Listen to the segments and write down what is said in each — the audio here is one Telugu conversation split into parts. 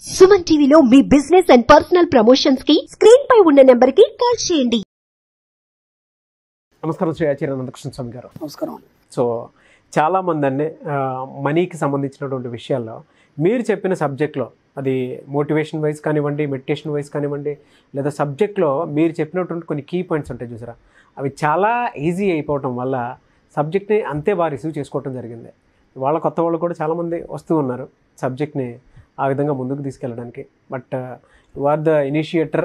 సుమన్ టీవీలో మీ బిజినెస్ అండ్ పర్సనల్ ప్రమోషన్స్ కి స్క్రీన్ పై ఉన్న నెంబర్ కి కాల్ చేయండి నమస్కారం శ్రీ ఆచార్య నందకృష్ణ స్వామి గారు నమస్కారం అండి సో చాలామంది అండి ఆ, మనీకి సంబంధించినటువంటి విషయాల్లో మీరు చెప్పిన సబ్జెక్ట్లో అది మోటివేషన్ వైజ్ కానివ్వండి మెడిటేషన్ వైజ్ కానివ్వండి లేదా సబ్జెక్ట్లో మీరు చెప్పినటువంటి కొన్ని కీ పాయింట్స్ ఉంటాయి చూసారా అవి చాలా ఈజీ అయిపోవటం వల్ల సబ్జెక్ట్ని అంతే బాగా రిసీవ్ చేసుకోవటం జరిగింది వాళ్ళ కొత్త వాళ్ళు కూడా చాలామంది వస్తూ ఉన్నారు సబ్జెక్ట్ని ఆ విధంగా ముందుకు తీసుకెళ్ళడానికి but you are the initiator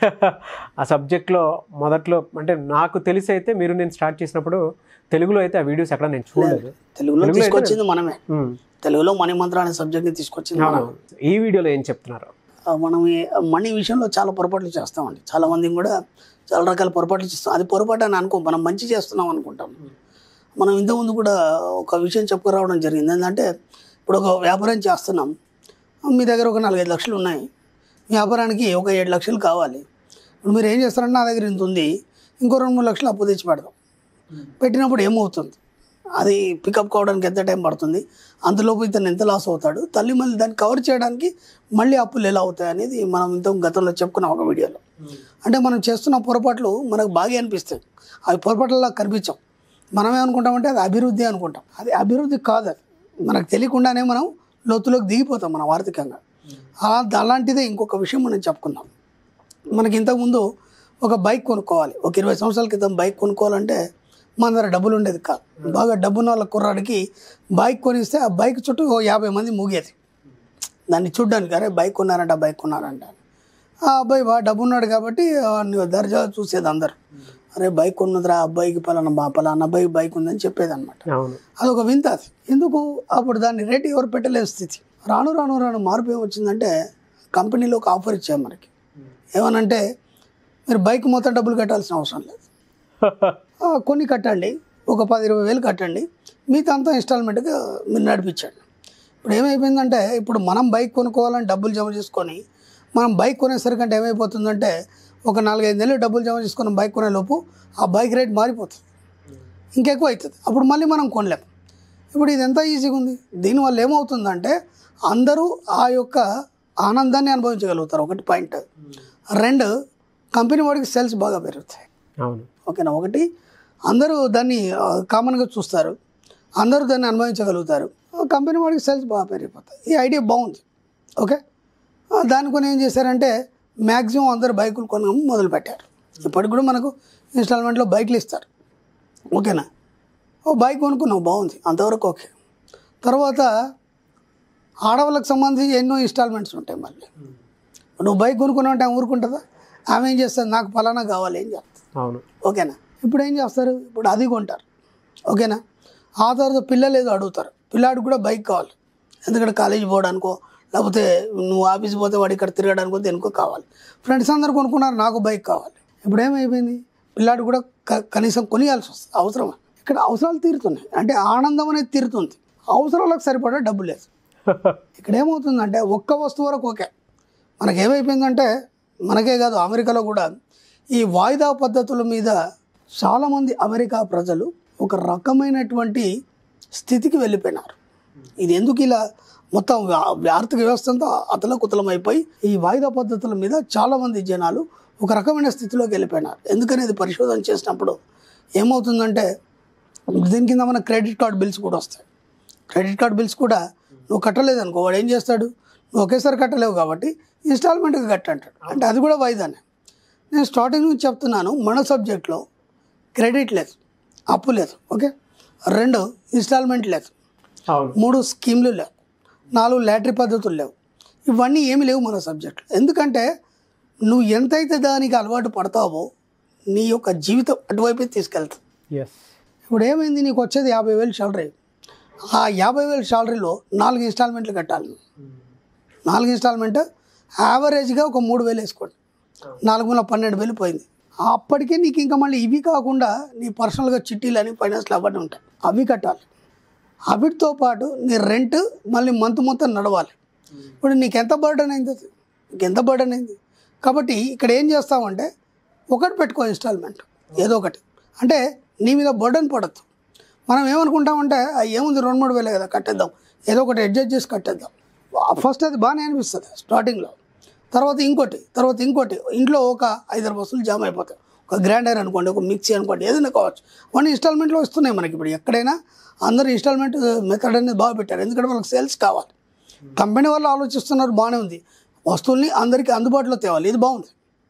ఆ సబ్జెక్ట్లో మొదట్లో అంటే నాకు తెలిసి అయితే మీరు నేను స్టార్ట్ చేసినప్పుడు తెలుగులో అయితే ఆ వీడియోస్ ఎక్కడ నేను చూడలేదు తెలుగులో తెలుగులో తీసుకొచ్చింది మనమే ఉమ్. తెలుగులో మణి మంత్ర అనే సబ్జెక్ట్ ని తీసుకొచ్చింది అవును. మనమే ఈ వీడియోలో ఏం చెప్తున్నారు ఆ, మనం ఈ మనీ విషయంలో చాలా పొరపాట్లు చేస్తామండి చాలా మంది కూడా చాలా రకాల పొరపాట్లు చేస్తాం అది పొరపాటు అని అనుకో మనం మంచి చేస్తున్నాం అనుకుంటాం మనం ఇంతకుముందు కూడా ఒక విషయం చెప్పుకురావడం జరిగింది ఏంటంటే ఇప్పుడు ఒక వ్యాపారం చేస్తున్నాం మీ దగ్గర ఒక నాలుగైదు లక్షలు ఉన్నాయి వ్యాపారానికి ఒక ఏడు లక్షలు కావాలి ఇప్పుడు మీరు ఏం చేస్తారంటే నా దగ్గర ఇంత ఉంది ఇంకో రెండు మూడు లక్షలు అప్పు తెచ్చి పెడదాం పెట్టినప్పుడు ఏమవుతుంది అది పికప్ కావడానికి ఎంత టైం పడుతుంది అంతలోపు ఇతను ఎంత లాస్ అవుతాడు తల్లి మళ్ళీ దాన్ని కవర్ చేయడానికి మళ్ళీ అప్పులు ఎలా అవుతాయి అనేది మనం ఇంత గతంలో చెప్పుకున్నాం ఒక వీడియోలో అంటే మనం చేస్తున్న పొరపాట్లు మనకు బాగా అనిపిస్తాయి అవి పొరపాట్లలా కనిపించాం మనం ఏమనుకుంటామంటే అది అభివృద్ధి అనుకుంటాం అది అభివృద్ధి కాదు అది మనకు తెలియకుండానే మనం లోతులోకి దిగిపోతాం మనం ఆర్థికంగా ఆ అలాంటిదే ఇంకొక విషయం మనం చెప్పుకుందాం మనకి ఇంతకుముందు ఒక బైక్ కొనుక్కోవాలి ఒక ఇరవై సంవత్సరాల క్రితం బైక్ కొనుక్కోవాలంటే మన దగ్గర డబ్బులు ఉండేది కాదు బాగా డబ్బున్న వాళ్ళ కుర్రాడికి బైక్ కొనిస్తే ఆ బైక్ చుట్టూ ఓ యాభై మంది మూగేది దాన్ని చూడ్డానికి అరే బైక్ కొన్నారంట బైక్ కొన్నారంట ఆ అబ్బాయి బాగా డబ్బు ఉన్నాడు కాబట్టి వాడిని దర్జా చూసేది అందరు అరే బైక్ కొన్నదిరా ఆ అబ్బాయికి పలానా బా పలానా అబ్బాయికి బైక్ ఉందని చెప్పేది అనమాట అవును అదొక వింత అది ఎందుకు అప్పుడు దాన్ని రేట్ ఎవరు పెట్టలేని స్థితి రాను రాను రాను మార్పు ఏమొచ్చిందంటే కంపెనీలో ఒక ఆఫర్ ఇచ్చాం మనకి ఏమనంటే మీరు బైక్ మొత్తం డబ్బులు కట్టాల్సిన అవసరం లేదు ఆ, కొన్ని కట్టండి ఒక పది ఇరవై వేలు కట్టండి మిగతా అంతా ఇన్స్టాల్మెంట్గా మీరు నడిపించండి ఇప్పుడు ఏమైపోయిందంటే ఇప్పుడు మనం బైక్ కొనుక్కోవాలని డబ్బులు జమ చేసుకొని మనం బైక్ కొనేసరికంటే ఏమైపోతుందంటే ఒక నాలుగైదు నెలలు డబ్బులు జమ చేసుకొని బైక్ కొనే లోపు ఆ బైక్ రేట్ మారిపోతుంది ఇంకెక్కువ అవుతుంది అప్పుడు మళ్ళీ మనం కొనలేం ఇప్పుడు ఇది ఎంత ఈజీగా ఉంది దీనివల్ల ఏమవుతుందంటే అందరూ ఆ యొక్క ఆనందాన్ని అనుభవించగలుగుతారు ఒకటి పాయింట్ రెండు కంపెనీ వాడికి సేల్స్ బాగా పెరుగుతాయి అవును ఓకేనా ఒకటి అందరూ దాన్ని ఆ, కామన్గా చూస్తారు అందరూ దాన్ని అనుభవించగలుగుతారు ఆ, కంపెనీ వాడికి సేల్స్ బాగా పెరిగిపోతాయి ఈ ఐడియా బాగుంది ఓకే ఆ, దాని కొని ఏం చేశారంటే మ్యాక్సిమం అందరు బైకులు కొనడం మొదలుపెట్టారు ఇప్పటికి కూడా మనకు ఇన్స్టాల్మెంట్లో బైక్లు ఇస్తారు ఓకేనా ఓ బైక్ కొనుక్కున్నావు బాగుంది అంతవరకు ఓకే తర్వాత ఆడవాళ్ళకి సంబంధించి ఎన్నో ఇన్స్టాల్మెంట్స్ ఉంటాయి మళ్ళీ నువ్వు బైక్ కొనుక్కున్నావు అంటే ఆమె ఊరుకుంటుందా ఆమె ఏం చేస్తుంది నాకు ఫలానా కావాలి ఏం చేస్తుంది అవును ఓకేనా ఇప్పుడు ఏం చేస్తారు ఇప్పుడు అది కొంటారు ఓకేనా ఆ తర్వాత పిల్లలు ఏదో అడుగుతారు పిల్లాడికి కూడా బైక్ కావాలి ఎందుకంటే కాలేజీ పోవడానికో లేకపోతే నువ్వు ఆఫీస్ పోతే వాడు ఇక్కడ తిరగడానికో దేనికో కావాలి ఫ్రెండ్స్ అందరు కొనుక్కున్నారు నాకు బైక్ కావాలి ఇప్పుడు ఏమైపోయింది పిల్లాడు కూడా క- కనీసం కొనియాల్సి వస్తుంది అవసరమా ఇక్కడ అవసరాలు తీరుతున్నాయి అంటే ఆనందం అనేది తీరుతుంది అవసరాలకు సరిపడా డబ్బు లేదు ఇక్కడ ఏమవుతుందంటే ఒక్క వస్తువు వరకు ఓకే మనకి ఏమైపోయిందంటే మనకే కాదు అమెరికాలో కూడా ఈ వాయిదా పద్ధతుల మీద చాలామంది అమెరికా ప్రజలు ఒక రకమైనటువంటి స్థితికి వెళ్ళిపోయినారు ఇది ఎందుకు ఇలా మొత్తం వ్యా- ఆర్థిక వ్యవస్థ అంతా అతలకుతలం అయిపోయి ఈ వాయిదా పద్ధతుల మీద చాలామంది జనాలు ఒక రకమైన స్థితిలోకి వెళ్ళిపోయినారు ఎందుకనేది పరిశోధన చేసినప్పుడు ఏమవుతుందంటే దీని కింద మన క్రెడిట్ కార్డ్ బిల్స్ కూడా వస్తాయి క్రెడిట్ కార్డ్ బిల్స్ కూడా నువ్వు కట్టలేదు అనుకో వాడు ఏం చేస్తాడు నువ్వు ఒకేసారి కట్టలేవు కాబట్టి ఇన్స్టాల్మెంట్గా కట్టంటాడు అంటే అది కూడా వాయిదానే నేను స్టార్టింగ్ నుంచి చెప్తున్నాను మన సబ్జెక్ట్లో క్రెడిట్ లేదు అప్పు లేదు ఓకే రెండు ఇన్స్టాల్మెంట్ లేదు అవును మూడు స్కీమ్లు లేవు నాలుగు లాటరీ పద్ధతులు లేవు ఇవన్నీ ఏమి లేవు మన సబ్జెక్టులో ఎందుకంటే నువ్వు ఎంతైతే దానికి అలవాటు పడతావో నీ యొక్క జీవితం అటువైపే తీసుకెళ్తుంది ఎస్ ఇప్పుడు ఏమైంది నీకు వచ్చేది యాభై వేలు శాలరీ ఆ యాభై వేలు శాలరీలో నాలుగు ఇన్స్టాల్మెంట్లు కట్టాలి నువ్వు. నాలుగు ఇన్స్టాల్మెంట్ యావరేజ్గా ఒక మూడు వేలు వేసుకోండి నాలుగు వేల పన్నెండు వేలు పోయింది అప్పటికే నీకు ఇంకా మళ్ళీ ఇవి కాకుండా నీ పర్సనల్గా చిట్టీలు అని ఫైనాన్స్లు అవన్నీ ఉంటాయి అవి కట్టాలి అవిటితో పాటు నీ రెంట్ మళ్ళీ మంత్ మొత్తం నడవాలి ఇప్పుడు నీకు ఎంత బర్డన్ అయింది అది? నీకు ఎంత బర్డన్ అయింది కాబట్టి ఇక్కడ ఏం చేస్తామంటే ఒకటి పెట్టుకో ఇన్స్టాల్మెంట్ ఏదో ఒకటి అంటే నీ మీద బర్డన్ పడద్దు మనం ఏమనుకుంటామంటే "ఆ, ఏముంది రెండు మూడు వేలే కదా కట్టేద్దాం ఏదో ఒకటి అడ్జస్ట్ చేసి కట్టేద్దాం ఫస్ట్ అది బాగానే అనిపిస్తుంది స్టార్టింగ్లో తర్వాత ఇంకోటి తర్వాత ఇంకోటి ఇంట్లో ఒక ఐదారు వస్తువులు జామ్ అయిపోతాయి ఒక గ్రైండర్ అనుకోండి ఒక మిక్సీ అనుకోండి ఏదైనా కావచ్చు అవన్నీ ఇన్స్టాల్మెంట్లో వస్తున్నాయి మనకి ఇప్పుడు ఎక్కడైనా అందరూ ఇన్స్టాల్మెంట్ మెథడ్ అనేది బాగా పెట్టారు ఎందుకంటే వాళ్ళకి సేల్స్ కావాలి కంపెనీ వాళ్ళు ఆలోచిస్తున్నారు బాగానే ఉంది వస్తువుల్ని అందరికీ అందుబాటులో తేవాలి ఇది బాగుంది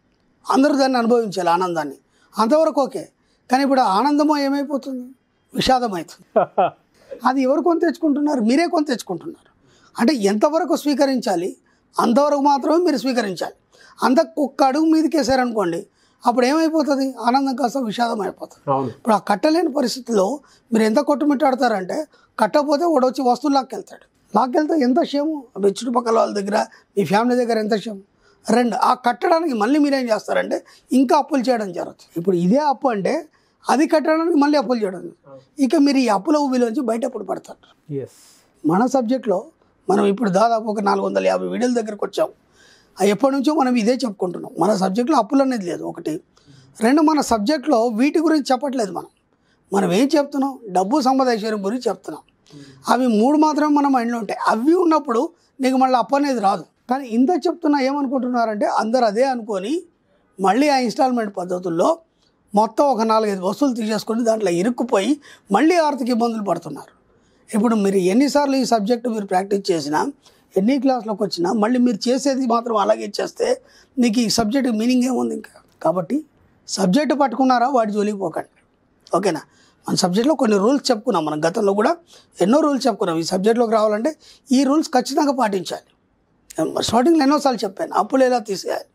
అందరూ దాన్ని అనుభవించాలి ఆనందాన్ని అంతవరకు ఓకే కానీ ఇప్పుడు ఆ ఆనందమో ఏమైపోతుంది విషాదం అవుతుంది అది ఎవరు కొని తెచ్చుకుంటున్నారు మీరే కొని తెచ్చుకుంటున్నారు అంటే ఎంతవరకు స్వీకరించాలి అంతవరకు మాత్రమే మీరు స్వీకరించాలి అంత ఒక్క అడుగు మీదకి వేసారనుకోండి అప్పుడు ఏమైపోతుంది ఆనందం కాస్త విషాదం అయిపోతుంది అవును ఇప్పుడు ఆ కట్టలేని పరిస్థితిలో మీరు ఎంత కొట్టుమిట్టాడతారంటే కట్టకపోతే వాడు వచ్చి వస్తువులు లాక్కెళ్తాడు లాక్కెళ్తే ఎంత క్షేమం మీ చుట్టుపక్కల వాళ్ళ దగ్గర మీ ఫ్యామిలీ దగ్గర ఎంత క్షేమం రెండు ఆ కట్టడానికి మళ్ళీ మీరేం చేస్తారంటే ఇంకా అప్పులు చేయడం జరుగుతుంది ఇప్పుడు ఇదే అప్పు అంటే అది కట్టడానికి మళ్ళీ అప్పులు చేయడం ఇక మీరు ఈ అప్పుల ఊబిలోంచి బయట ఎప్పుడు పడతారు ఎస్ మన సబ్జెక్ట్లో మనం ఇప్పుడు దాదాపు ఒక నాలుగు వందల యాభై వీడియోల దగ్గరకు వచ్చాం ఆ ఎప్పటి నుంచో మనం ఇదే చెప్పుకుంటున్నాం మన సబ్జెక్ట్లో అప్పులు అనేది లేదు ఒకటి రెండు మన సబ్జెక్ట్లో వీటి గురించి చెప్పట్లేదు మనం మనం ఏం చెప్తున్నాం డబ్బు సంపద ఐశ్వర్యం గురించి చెప్తున్నాం అవి మూడు మాత్రమే మన మైండ్లో ఉంటాయి అవి ఉన్నప్పుడు నీకు మళ్ళీ అప్పు అనేది రాదు కానీ ఇంత చెప్తున్నా ఏమనుకుంటున్నారంటే అందరు అదే అనుకొని మళ్ళీ ఆ ఇన్స్టాల్మెంట్ పద్ధతుల్లో మొత్తం ఒక నాలుగైదు వస్తువులు తీసేసుకొని దాంట్లో ఇరుక్కుపోయి మళ్ళీ ఆర్థిక ఇబ్బందులు పడుతున్నారు ఇప్పుడు మీరు ఎన్నిసార్లు ఈ సబ్జెక్టు మీరు ప్రాక్టీస్ చేసినా ఎన్ని క్లాస్లోకి వచ్చినా మళ్ళీ మీరు చేసేది మాత్రం అలాగే చేస్తే నీకు ఈ సబ్జెక్ట్ మీనింగ్ ఏముంది ఇంకా కాబట్టి సబ్జెక్టు పట్టుకున్నారా వాటి జోలికి పోకండి ఓకేనా మన సబ్జెక్ట్లో కొన్ని రూల్స్ చెప్పుకున్నాం మనం గతంలో కూడా ఎన్నో రూల్స్ చెప్పుకున్నాం ఈ సబ్జెక్ట్లోకి రావాలంటే ఈ రూల్స్ ఖచ్చితంగా పాటించాలి స్టార్టింగ్లో ఎన్నోసార్లు చెప్పాను అప్పులు ఎలా తీసేయాలి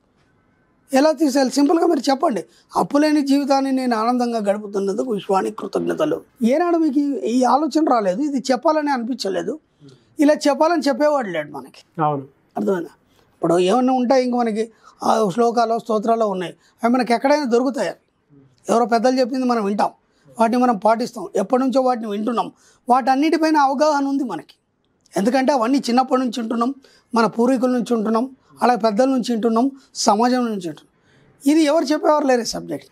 ఎలా తీసేయాలి సింపుల్గా మీరు చెప్పండి అప్పులేని జీవితాన్ని నేను ఆనందంగా గడుపుతున్నందుకు విశ్వానికి కృతజ్ఞతలు ఏనాడు మీకు ఈ- ఈ ఆలోచన రాలేదు ఇది చెప్పాలని అనిపించలేదు ఇలా చెప్పాలని చెప్పేవాడు లేడు మనకి అవును అర్థమైందా ఇప్పుడు ఏమన్నా ఉంటాయి ఇంక మనకి ఆ శ్లోకాలు స్తోత్రాలు ఉన్నాయి అవి మనకి ఎక్కడైనా దొరుకుతాయి అవి ఎవరో పెద్దలు చెప్పింది మనం వింటాం వాటిని మనం పాటిస్తాం ఎప్పటి నుంచో వాటిని వింటున్నాం వాటన్నిటిపైన అవగాహన ఉంది మనకి ఎందుకంటే అవన్నీ చిన్నప్పటి నుంచి వింటున్నాం మన పూర్వీకుల నుంచి వింటున్నాం అలాగే పెద్దల నుంచి వింటున్నాం సమాజం నుంచి వింటున్నాం ఇది ఎవరు చెప్పేవారు లేరు సబ్జెక్ట్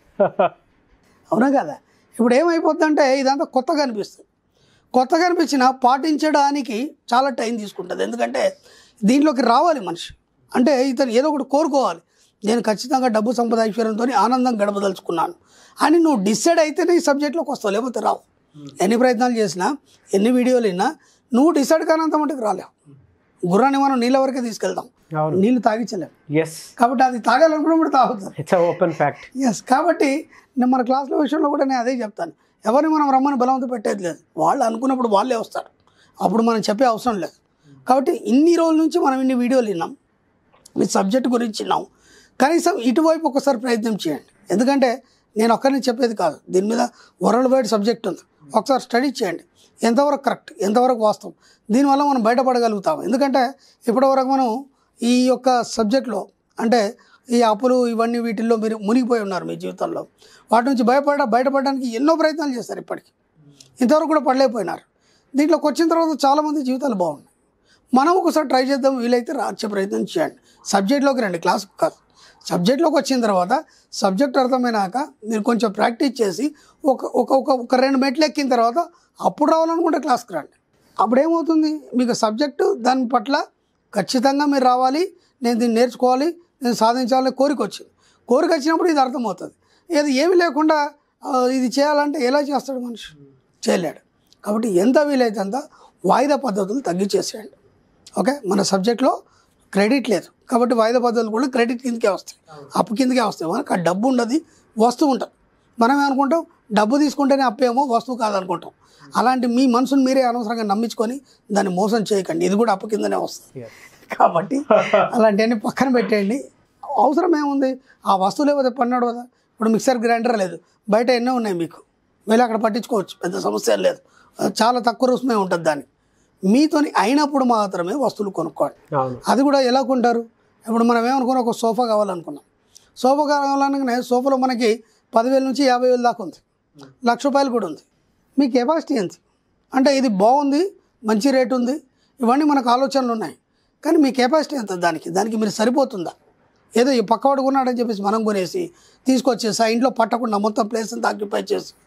అవునా కదా ఇప్పుడు ఏమైపోతుందంటే ఇదంతా కొత్తగా అనిపిస్తుంది కొత్తగా అనిపించిన పాటించడానికి చాలా టైం తీసుకుంటుంది ఎందుకంటే దీంట్లోకి రావాలి మనిషి అంటే ఇతను ఏదో ఒకటి కోరుకోవాలి నేను ఖచ్చితంగా డబ్బు సంపద ఐశ్వర్యంతో ఆనందం గడపదలుచుకున్నాను అని నువ్వు డిసైడ్ అయితేనే ఈ సబ్జెక్ట్లోకి వస్తావు లేకపోతే రావు ఎన్ని ప్రయత్నాలు చేసినా ఎన్ని వీడియోలు విన్నా నువ్వు డిసైడ్ కానంత మటుకు రాలేవు గుర్రాన్ని మనం నీళ్ళ వరకే తీసుకెళ్తాం అవును నీళ్ళు తాగించలేము ఎస్ కాబట్టి అది తాగాలనుకున్నప్పుడు తాగుతారు ఇట్స్ ఓపెన్ ఫ్యాక్ట్ ఎస్ కాబట్టి నేను మన క్లాసుల విషయంలో కూడా నేను అదే చెప్తాను ఎవరిని మనం రమ్మని బలవంత పెట్టేది లేదు వాళ్ళు అనుకున్నప్పుడు వాళ్ళే వస్తారు అప్పుడు మనం చెప్పే అవసరం లేదు కాబట్టి ఇన్ని రోజుల నుంచి మనం ఇన్ని వీడియోలు విన్నాం మీ సబ్జెక్ట్ గురించి విన్నాం కనీసం ఇటువైపు ఒకసారి ప్రయత్నం చేయండి ఎందుకంటే నేను ఒక్కరిని చెప్పేది కాదు దీని మీద వరల్డ్ వైడ్ సబ్జెక్ట్ ఉంది ఒకసారి స్టడీ చేయండి ఎంతవరకు కరెక్ట్ ఎంతవరకు వాస్తవం దీనివల్ల మనం బయటపడగలుగుతాం ఎందుకంటే ఇప్పటివరకు మనం ఈ యొక్క సబ్జెక్ట్లో అంటే ఈ అప్పులు ఇవన్నీ వీటిల్లో మీరు మునిగిపోయి ఉన్నారు మీ జీవితంలో వాటి నుంచి భయపడ బయటపడడానికి ఎన్నో ప్రయత్నాలు చేస్తారు ఇప్పటికీ ఇంతవరకు కూడా పడలేకపోయినారు దీంట్లోకి వచ్చిన తర్వాత చాలామంది జీవితాలు బాగున్నాయి మనం ఒకసారి ట్రై చేద్దాం వీలైతే రాచే ప్రయత్నం చేయండి సబ్జెక్ట్లోకి రండి క్లాస్కి కాదు సబ్జెక్ట్లోకి వచ్చిన తర్వాత సబ్జెక్ట్ అర్థమైనాక మీరు కొంచెం ప్రాక్టీస్ చేసి ఒక ఒక ఒక ఒక రెండు మెట్లు ఎక్కిన తర్వాత అప్పుడు రావాలనుకుంటే క్లాస్కి రండి అప్పుడు ఏమవుతుంది మీకు సబ్జెక్టు దాని పట్ల ఖచ్చితంగా మీరు రావాలి నేను దీన్ని నేర్చుకోవాలి నేను సాధించాలని కోరిక వచ్చింది కోరిక వచ్చినప్పుడు ఇది అర్థమవుతుంది ఇది ఏమీ లేకుండా ఆ, ఇది చేయాలంటే ఎలా చేస్తాడు మనిషి చేయలేడు కాబట్టి ఎంత వీలైతే అంత వాయిదా పద్ధతులు తగ్గించేసేయండి ఓకే మన సబ్జెక్ట్లో క్రెడిట్ లేదు కాబట్టి వాయిదా పద్ధతులు కూడా క్రెడిట్ కిందకే వస్తాయి అప్పు కిందకే వస్తాయి మనకు ఆ డబ్బు ఉండదు వస్తువు ఉంటుంది మనం ఏమనుకుంటాం డబ్బు తీసుకుంటేనే అప్పేమో వస్తువు కాదనుకుంటాం అలాంటి మీ మనసుని మీరే అనవసరంగా నమ్మించుకొని దాన్ని మోసం చేయకండి ఇది కూడా అప్పు కిందనే వస్తుంది కాబట్టి అలాంటివన్నీ పక్కన పెట్టేయండి అవసరం ఏముంది ఆ వస్తువు లేకపోతే పన్నాడు కదా ఇప్పుడు మిక్సర్ గ్రైండర్ లేదు బయట ఎన్నో ఉన్నాయి మీకు వెళ్ళి అక్కడ పట్టించుకోవచ్చు పెద్ద సమస్య ఏం లేదు చాలా తక్కువ రుసుమే ఉంటుంది దాన్ని మీతోని అయినప్పుడు మాత్రమే వస్తువులు కొనుక్కోండి అవును అది కూడా ఎలా కొంటారు ఇప్పుడు మనం ఏమనుకున్నాం ఒక సోఫా కావాలనుకున్నాం సోఫా కావాలనగానే సోఫాలో మనకి పదివేల నుంచి యాభై వేలు దాకా ఉంది లక్ష రూపాయలు కూడా ఉంది మీ కెపాసిటీ ఎంత అంటే ఇది బాగుంది మంచి రేట్ ఉంది ఇవన్నీ మనకు ఆలోచనలు ఉన్నాయి కానీ మీ కెపాసిటీ ఎంత దానికి దానికి మీరు సరిపోతుందా ఏదో ఈ పక్కవాడు కొన్నాడని చెప్పేసి మనం కొనేసి తీసుకొచ్చేసి ఆ ఇంట్లో పట్టకుండా మొత్తం ప్లేస్ అంతా ఆక్యుపై చేసి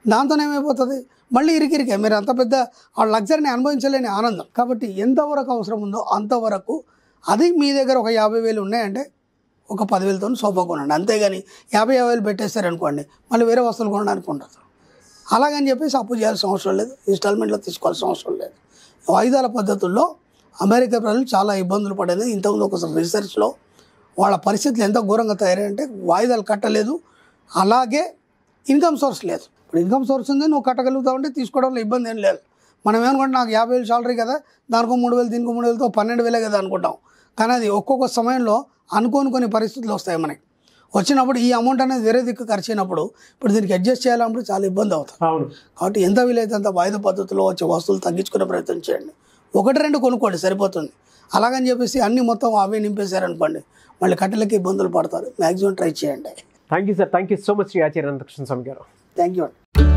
దాంతో ఏమైపోతుంది మళ్ళీ ఇరికిరికే మీరు అంత పెద్ద ఆ లగ్జరీని అనుభవించలేని ఆనందం కాబట్టి ఎంతవరకు అవసరం ఉందో అంతవరకు అది మీ దగ్గర ఒక యాభై వేలు ఉన్నాయంటే ఒక పదివేలతో సోఫా కొనండి అంతేగాని యాభై యాభై వేలు పెట్టేస్తారనుకోండి మళ్ళీ వేరే వస్తువులు కొనడానికి ఉండదు అలాగని చెప్పేసి అప్పు చేయాల్సిన అవసరం లేదు ఇన్స్టాల్మెంట్లో తీసుకోవాల్సిన అవసరం లేదు వాయిదాల పద్ధతుల్లో అమెరికా ప్రజలు చాలా ఇబ్బందులు పడేది ఇంతకుముందు ఒక రీసెర్చ్లో వాళ్ళ పరిస్థితులు ఎంత ఘోరంగా తయారంటే వాయిదాలు కట్టలేదు అలాగే ఇన్కమ్ సోర్స్ లేదు ఇప్పుడు ఇన్కమ్ సోర్స్ ఉంది నువ్వు కట్టగలుగుతావు అంటే తీసుకోవడంలో ఇబ్బంది ఏం లేదు మనం ఏమనుకుంటే నాకు యాభై వేలు సాలరీ కదా దానికో మూడు వేలు దీనికో మూడు వేలతో పన్నెండు వేలే కదా అనుకుంటాం కానీ అది ఒక్కొక్క సమయంలో అనుకోని కొన్ని పరిస్థితులు వస్తాయి మనకి వచ్చినప్పుడు ఈ అమౌంట్ అనేది వేరే దిక్కు ఖర్చు అయినప్పుడు ఇప్పుడు దీనికి అడ్జస్ట్ చేయాలన్నప్పుడు చాలా ఇబ్బంది అవుతుంది అవును కాబట్టి ఎంత వీలైతే అంత వాయిదా పద్ధతిలో వచ్చే వస్తువులు తగ్గించుకునే ప్రయత్నం చేయండి ఒకటి రెండు కొనుక్కోండి సరిపోతుంది అలాగని చెప్పేసి అన్ని మొత్తం అవే నింపేశారనుకోండి మళ్ళీ కట్టెలకి ఇబ్బందులు పడతారు మ్యాక్సిమం ట్రై చేయండి thank you sir thank you so much Shri Acharya Anantakrishna Swami garu thank you